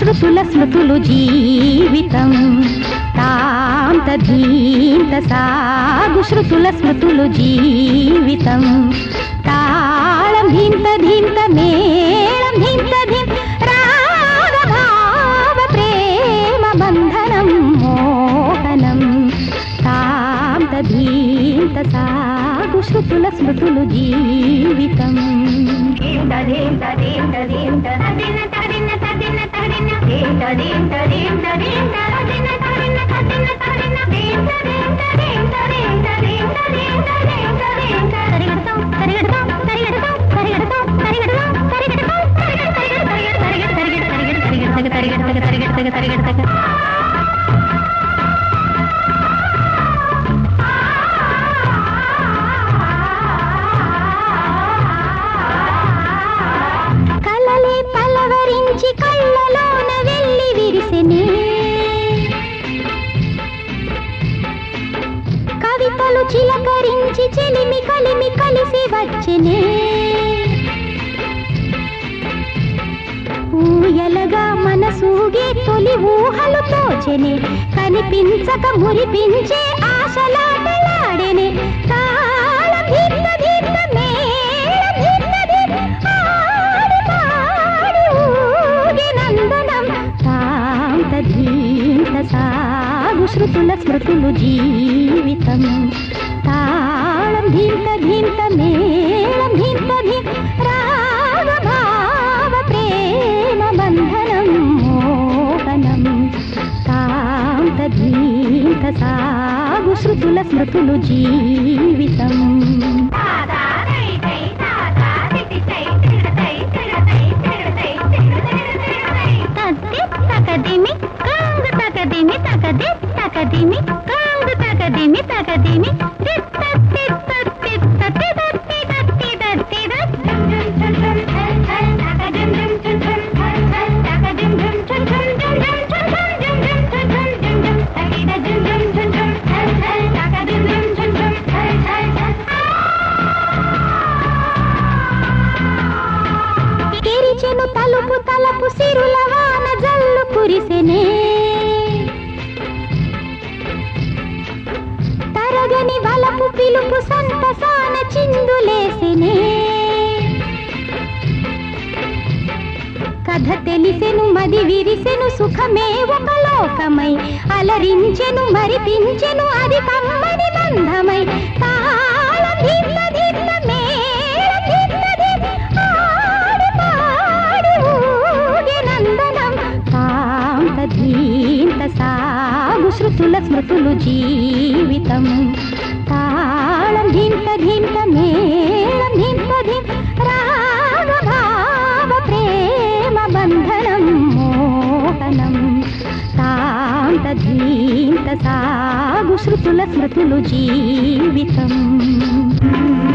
శృతుల స్మృతులు జీవితం తాంత ధీంత సాగు శృతుల స్మృతులు జీవితం తాళం ధీంత ధీంత మేళం ధీంత ధీం రాగ భావ ప్రేమ బంధనం మోహనం తాంత ధీంత సాగు శృతుల స్మృతులు జీవితం కలలే పలవరించి కళ్ళలోన వెళ్ళి విరిసెనే కవితలు చిలకరించి చెలిమి కలిమి కలిసి వచ్చెనే ఊయలగా మనసూగే తొలి ఊహలు తోచెనే కనిపించక మురిపించే ఆశలాటలాడెనే తాళం ధిత్త ధిత్త మేళం ధిత్త ధిత్ ఆడి పాడి ఊగే నందనం శాంత ధీంత సాగు శృతుల స్మృతులు జీవితం తాళం ధీంత ధీంత మేళం ధీంత ధీ రాగ భావ ప్రేమ బంధనం మోహనం శాంత ధీంత సాగు శృతుల స్మృతులు జీవితం తద్ది తకదిమి కాంగు తకదిమి తకది తకదిమి కాంగు తకదిమి తకదిమి తిత్త తిత్త తిత్త తిదత్తి దత్తి దత్తి తెరిచెను తలుపు తలపు సిరుల వాన జల్లు కురిసెనే తరగని వలపు పిలుపు సంతసాన చిందులేసెనే కథ తెలిసెను మది విరిసెను సుఖమే ఒక లోకమై అలరించెను మరిపించెను అది కమ్మని బంధమై తాళం ధిత్త ధిత్త మేళం ధిత్త ధిత్ ఆడి పాడి ఊగే నందనం తాంత ధీంత సాగు శృతుల స్మృతులు జీవితం తాళం ధింత ధింత మేళం ధింత ధిం రాగ భావ ప్రేమ బంధనం మోహనం తాంత ధీంత సాగు శృతుల స్మృతులు జీవితం